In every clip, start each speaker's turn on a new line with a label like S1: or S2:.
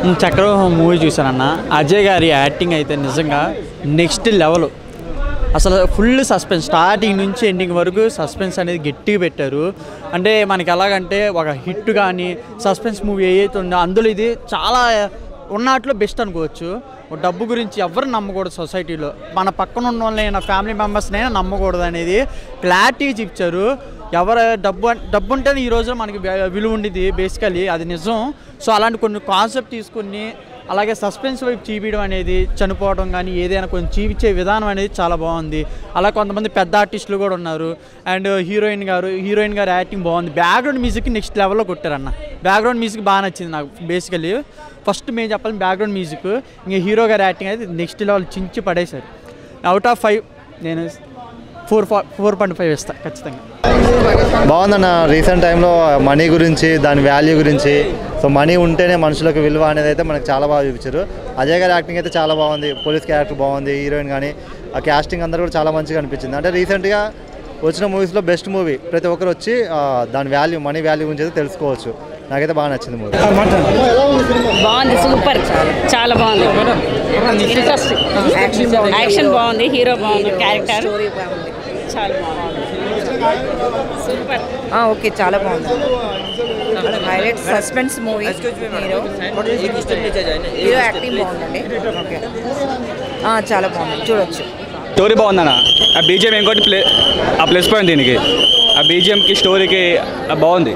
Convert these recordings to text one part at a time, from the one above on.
S1: చక్రవ్యూహం movie చూశానన్న Ajay గారి acting అయితే నిజంగా నెక్స్ట్ లెవెల్ అసలు ఫుల్ సస్పెన్స్ స్టార్టింగ్ నుంచి ఎండింగ్ వరకు సస్పెన్స్ అనేది గట్టిగా పెట్టారు అంటే మనకి ఎలాగంటే ఒక హిట్ కానీ సస్పెన్స్ మూవీ ఏదైతే ఉందో అందులో ఇది చాలా ఉన్నట్లో బెస్ట్ అనుకోవచ్చు ఓ డబ్బు గురించి ఎవరు నమ్మకూడదు సొసైటీలో మన పక్కన ఉన్న వాళ్ళైనా ఫ్యామిలీ మెంబర్స్నైనా నమ్మకూడదు అనేది క్లారిటీగా చెప్తారు ఎవరు డబ్బు అన్- డబ్బు ఉంటేనే ఈ రోజు మనకి వ్య- విలువ ఉండేది బేసికలీ అది నిజం సో అలాంటి కొన్ని కాన్సెప్ట్ తీసుకుని అలాగే సస్పెన్స్ వైపు చూపించడం అనేది చనిపోవడం కానీ ఏదైనా కొంచెం చూపించే విధానం అనేది చాలా బాగుంది అలా కొంతమంది పెద్ద ఆర్టిస్టులు కూడా ఉన్నారు అండ్ హీరోయిన్ గారు హీరోయిన్ గారు యాక్టింగ్ బాగుంది బ్యాక్గ్రౌండ్ మ్యూజిక్ నెక్స్ట్ లెవెల్లో కొట్టారన్న బ్యాక్గ్రౌండ్ మ్యూజిక్ బాగా నచ్చింది నాకు బేసికలీ ఫస్ట్ మేము చెప్పాలి బ్యాక్గ్రౌండ్ మ్యూజిక్ ఇంకా హీరో గారి యాక్టింగ్ అయితే నెక్స్ట్ లెవెల్ చించి పడేశారు అవుట్ ఆఫ్ ఫైవ్ నేను ఫోర్ ఫోర్ పాయింట్ ఫైవ్ ఇస్తాను ఖచ్చితంగా
S2: బాగుందన్న రీసెంట్ టైంలో మనీ గురించి దాని వాల్యూ గురించి సో మనీ ఉంటేనే మనుషులకు విలువ అనేది అయితే మనకు చాలా బాగా చూపించారు అజయ్ గారి యాక్టింగ్ అయితే చాలా బాగుంది పోలీస్ క్యారెక్టర్ బాగుంది హీరోయిన్ కానీ ఆ క్యాస్టింగ్ అందరూ కూడా చాలా మంచిగా అనిపించింది అంటే రీసెంట్గా వచ్చిన మూవీస్లో బెస్ట్ మూవీ ప్రతి ఒక్కరు వచ్చి ఆ, దాని వాల్యూ మనీ వాల్యూ గురించి అయితే తెలుసుకోవచ్చు నాకైతే బాగా నచ్చింది మూవీ
S3: బాగుంది సూపర్ చాలా బాగుంది ఇంట్రెస్టింగ్ యాక్షన్ బాగుంది హీరో బాగుంది క్యారెక్టర్ చాలా బాగుంది సూపర్
S4: ఆ, ఓకే చాలా బాగుంది highlight suspense movie hero hero acting బాగుందండి ఓకే ఆ, చాలా బాగుంది చూడొచ్చు
S5: స్టోరీ బాగుందన్న ఆ బీజిఎం ఇంకోటి ప్లే ఆ ప్లస్ పాయింట్ దీనికి ఆ బీజిఎంకి స్టోరీకి ఆ బాగుంది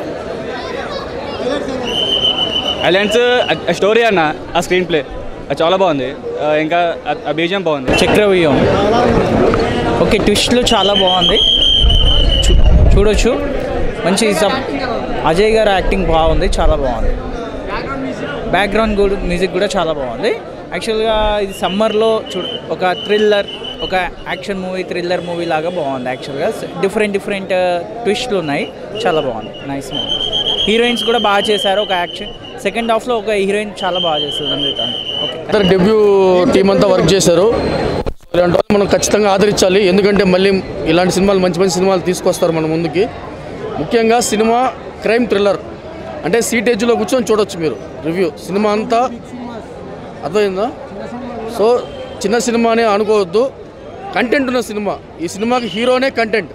S5: అలయన్స్ స్టోరీ అన్న ఆ స్క్రీన్ ప్లే అది చాలా బాగుంది ఆ, ఇంకా ఆ- ఆ బీజిఎం బాగుంది
S6: చక్రవ్యూహం ఓకే ట్విస్ట్లు చాలా బాగుంది చూ- చూడొచ్చు మంచి సబ్ అజయ్ గారు యాక్టింగ్ బాగుంది చాలా బాగుంది బ్యాక్గ్రౌండ్ కూడా మ్యూజిక్ కూడా చాలా బాగుంది యాక్చువల్గా ఇది సమ్మర్లో చూ ఒక థ్రిల్లర్ ఒక యాక్షన్ మూవీ థ్రిల్లర్ మూవీ లాగా బాగుంది యాక్చువల్గా డిఫరెంట్ డిఫరెంట్ ట్విస్ట్లు ఉన్నాయి చాలా బాగుంది నైస్ మూవీ హీరోయిన్స్ కూడా బాగా చేశారు ఒక యాక్షన్ సెకండ్ హాఫ్లో ఒక హీరోయిన్ చాలా బాగా చేస్తుంది అందుతాను ఓకే
S7: అందరు డెబ్యూ టీం అంతా వర్క్ చేశారు ఇలాంటి వాళ్ళు మనం ఖచ్చితంగా ఆదరించాలి ఎందుకంటే మళ్ళీ ఇలాంటి సినిమాలు మంచి మంచి సినిమాలు తీసుకొస్తారు మన ముందుకి ముఖ్యంగా సినిమా క్రైమ్ థ్రిల్లర్ అంటే సీట్ ఎడ్జ్లో కూర్చొని చూడొచ్చు మీరు రివ్యూ సినిమా అంతా అర్థమైందా సో చిన్న సినిమా అని అనుకోవద్దు కంటెంట్ ఉన్న సినిమా ఈ సినిమాకి హీరోనే కంటెంట్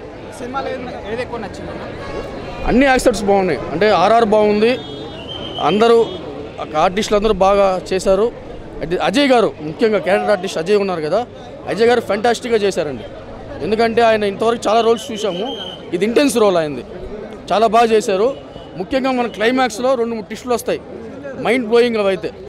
S7: అన్ని యాక్సెప్ట్స్ బాగున్నాయి అంటే ఆర్ఆర్ బాగుంది అందరూ ఆర్టిస్టులు అందరూ బాగా చేశారు అది అజయ్ గారు ముఖ్యంగా క్యారెక్టర్ ఆర్టిస్ట్ అజయ్ ఉన్నారు కదా అజయ్ గారు ఫెంటాస్టిక్గా చేశారండి ఎందుకంటే ఆయన ఇంతవరకు చాలా రోల్స్ చూసాము ఇది ఇంటెన్స్ రోల్ అయింది చాలా బాగా చేశారు ముఖ్యంగా మన క్లైమాక్స్లో రెండు మూడు టిస్టులు వస్తాయి మైండ్ బ్లోయింగ్ అవి అయితే